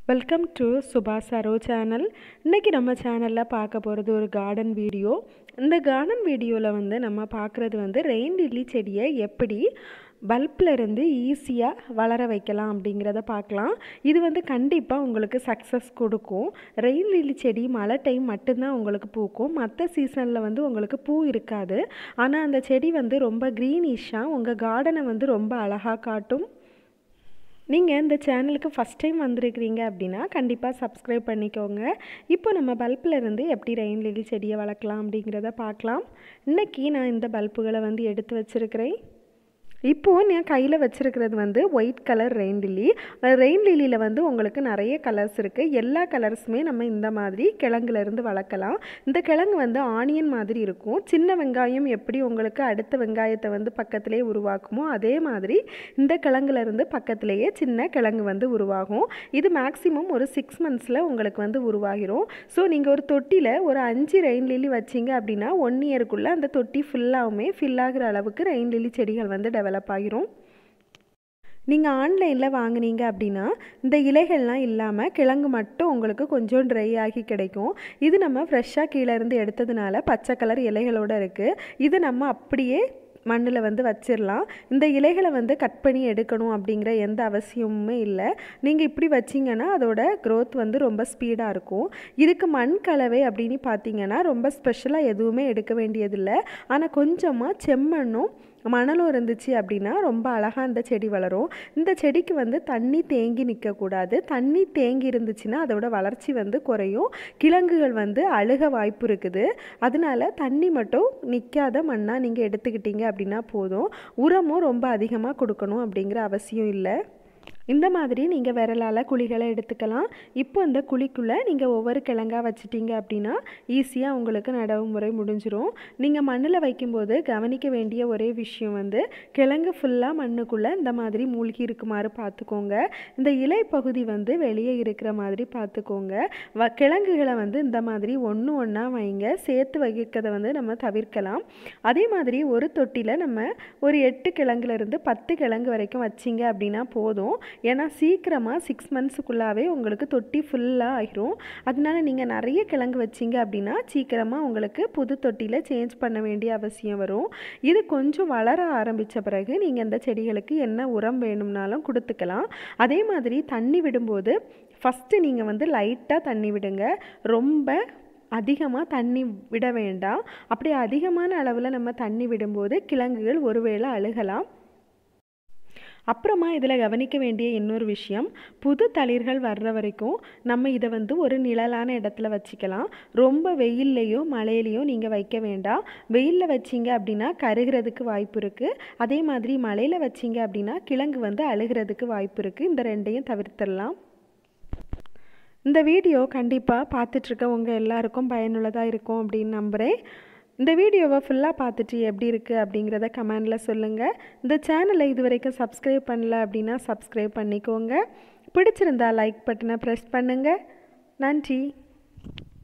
welcome to Subha Saro channel இன்றைக்கி நம்ம சேனலில் பார்க்க போகிறது ஒரு கார்டன் வீடியோ இந்த கார்டன் வீடியோவில் வந்து நம்ம பார்க்குறது வந்து ரெயின் லில்லி செடியை எப்படி பல்பில் இருந்து ஈஸியாக வளர வைக்கலாம் அப்படிங்கிறத பார்க்கலாம் இது வந்து கண்டிப்பாக உங்களுக்கு சக்ஸஸ் கொடுக்கும் ரெயின் லில்லி செடி மழை டைம் மட்டும்தான் உங்களுக்கு பூக்கும் மற்ற சீசனில் வந்து உங்களுக்கு பூ இருக்காது ஆனால் அந்த செடி வந்து ரொம்ப க்ரீனிஷாக உங்கள் கார்டனை வந்து ரொம்ப அழகாக காட்டும் நீங்கள் இந்த சேனலுக்கு ஃபஸ்ட் டைம் வந்திருக்கிறீங்க அப்படின்னா கண்டிப்பாக சப்ஸ்கிரைப் பண்ணிக்கோங்க இப்போ நம்ம பல்பில் இருந்து எப்படி ரெயின் லில்லி செடியை வளர்க்கலாம் அப்படிங்கிறத பார்க்கலாம் இன்றைக்கி நான் இந்த பல்புகளை வந்து எடுத்து வச்சுருக்கிறேன் இப்போது நான் கையில் வச்சுருக்கிறது வந்து white colour rain lily rain லில்லியில் வந்து உங்களுக்கு நிறைய கலர்ஸ் இருக்குது எல்லா கலர்ஸுமே நம்ம இந்த மாதிரி கிழங்குலேருந்து வளர்க்கலாம் இந்த கிழங்கு வந்து ஆனியன் மாதிரி இருக்கும் சின்ன வெங்காயம் எப்படி உங்களுக்கு அடுத்த வெங்காயத்தை வந்து பக்கத்திலே உருவாக்குமோ அதே மாதிரி இந்த கிழங்குலேருந்து பக்கத்திலேயே சின்ன கிழங்கு வந்து உருவாகும் இது மேக்ஸிமம் ஒரு சிக்ஸ் மந்த்ஸில் உங்களுக்கு வந்து உருவாகிரும் ஸோ நீங்கள் ஒரு தொட்டியில் ஒரு அஞ்சு ரெயின் லில்லி வச்சிங்க அப்படின்னா ஒன் இயருக்குள்ளே அந்த தொட்டி ஃபுல்லாகவுமே ஃபில் ஆகிற அளவுக்கு ரெயின் லில்லி செடிகள் வந்து டெவலப் ஆகிரும் நீங்கள் ஆன்லைனில் வாங்கினீங்க அப்படின்னா இந்த இலைகள்லாம் இல்லாமல் கிழங்கு மட்டும் உங்களுக்கு கொஞ்சம் ட்ரை ஆகி கிடைக்கும் இது நம்ம ஃப்ரெஷ்ஷாக கீழேருந்து எடுத்ததுனால பச்சை கலர் இலைகளோடு இருக்குது இது நம்ம அப்படியே மண்ணில் வந்து வச்சிடலாம் இந்த இலைகளை வந்து கட் பண்ணி எடுக்கணும் அப்படிங்கிற எந்த அவசியமுமே இல்லை நீங்கள் இப்படி வச்சிங்கன்னா அதோட க்ரோத் வந்து ரொம்ப ஸ்பீடாக இருக்கும் இதுக்கு மண் கலவை அப்படின்னு பார்த்தீங்கன்னா ரொம்ப ஸ்பெஷலாக எதுவுமே எடுக்க வேண்டியதில்லை ஆனால் கொஞ்சமாக செம்மண்ணும் மணலும் இருந்துச்சு அப்படின்னா ரொம்ப அழகாக இந்த செடி வளரும் இந்த செடிக்கு வந்து தண்ணி தேங்கி நிற்கக்கூடாது தண்ணி தேங்கி இருந்துச்சுன்னா அதோட வளர்ச்சி வந்து குறையும் கிழங்குகள் வந்து அழுக வாய்ப்பு இருக்குது அதனால தண்ணி மட்டும் நிற்காத மண்ணாக நீங்கள் எடுத்துக்கிட்டீங்க அப்படின்னா போதும் உரமும் ரொம்ப அதிகமாக கொடுக்கணும் அப்படிங்கிற அவசியம் இல்லை இந்த மாதிரி நீங்கள் விரலால் குழிகளை எடுத்துக்கலாம் இப்போ இந்த குழிக்குள்ளே நீங்கள் ஒவ்வொரு கிழங்கா வச்சிட்டிங்க அப்படின்னா ஈஸியாக உங்களுக்கு நடவு முறை முடிஞ்சிரும் நீங்கள் மண்ணில் வைக்கும்போது கவனிக்க வேண்டிய ஒரே விஷயம் வந்து கிழங்கு ஃபுல்லாக மண்ணுக்குள்ளே இந்த மாதிரி மூழ்கி இருக்குமாறு பார்த்துக்கோங்க இந்த இலை பகுதி வந்து வெளியே இருக்கிற மாதிரி பார்த்துக்கோங்க வ கிழங்குகளை வந்து இந்த மாதிரி ஒன்று ஒன்றா வைங்க சேர்த்து வைக்கிறத வந்து நம்ம தவிர்க்கலாம் அதே மாதிரி ஒரு தொட்டியில் நம்ம ஒரு எட்டு கிழங்குலேருந்து பத்து கிழங்கு வரைக்கும் வச்சிங்க அப்படின்னா போதும் ஏன்னா சீக்கிரமாக சிக்ஸ் மந்த்ஸுக்குள்ளாவே உங்களுக்கு தொட்டி ஃபுல்லாக ஆகிரும் அதனால நீங்கள் நிறைய கிழங்கு வச்சிங்க அப்படின்னா சீக்கிரமாக உங்களுக்கு புது தொட்டியில் சேஞ்ச் பண்ண வேண்டிய அவசியம் வரும் இது கொஞ்சம் வளர ஆரம்பித்த பிறகு நீங்கள் இந்த செடிகளுக்கு என்ன உரம் வேணும்னாலும் கொடுத்துக்கலாம் அதே மாதிரி தண்ணி விடும்போது ஃபஸ்ட்டு நீங்கள் வந்து லைட்டாக தண்ணி விடுங்க ரொம்ப அதிகமாக தண்ணி விட வேண்டாம் அப்படி அதிகமான அளவில் நம்ம தண்ணி விடும்போது கிழங்குகள் ஒருவேளை அழுகலாம் அப்புறமா இதில் கவனிக்க வேண்டிய இன்னொரு விஷயம் புது தளிர்கள் வர்ற வரைக்கும் நம்ம இதை வந்து ஒரு நிழலான இடத்துல வச்சுக்கலாம் ரொம்ப வெயில்லையோ மழையிலையோ நீங்கள் வைக்க வேண்டாம் வெயிலில் வச்சிங்க அப்படின்னா கருகிறதுக்கு வாய்ப்பு இருக்குது அதே மாதிரி மழையில் வச்சிங்க அப்படின்னா கிழங்கு வந்து அழுகிறதுக்கு வாய்ப்பு இருக்குது இந்த ரெண்டையும் தவிர்த்திடலாம் இந்த வீடியோ கண்டிப்பாக பார்த்துட்ருக்க உங்கள் எல்லாருக்கும் பயனுள்ளதாக இருக்கும் அப்படின்னு நம்புகிறேன் இந்த வீடியோவை ஃபுல்லாக பார்த்துட்டு எப்படி இருக்குது அப்படிங்கிறத கமெண்டில் சொல்லுங்கள் இந்த சேனலை இது வரைக்கும் சப்ஸ்கிரைப் பண்ணல அப்படின்னா சப்ஸ்கிரைப் பண்ணிக்கோங்க பிடிச்சிருந்தா லைக் பட்டனை ப்ரெஸ் பண்ணுங்கள் நன்றி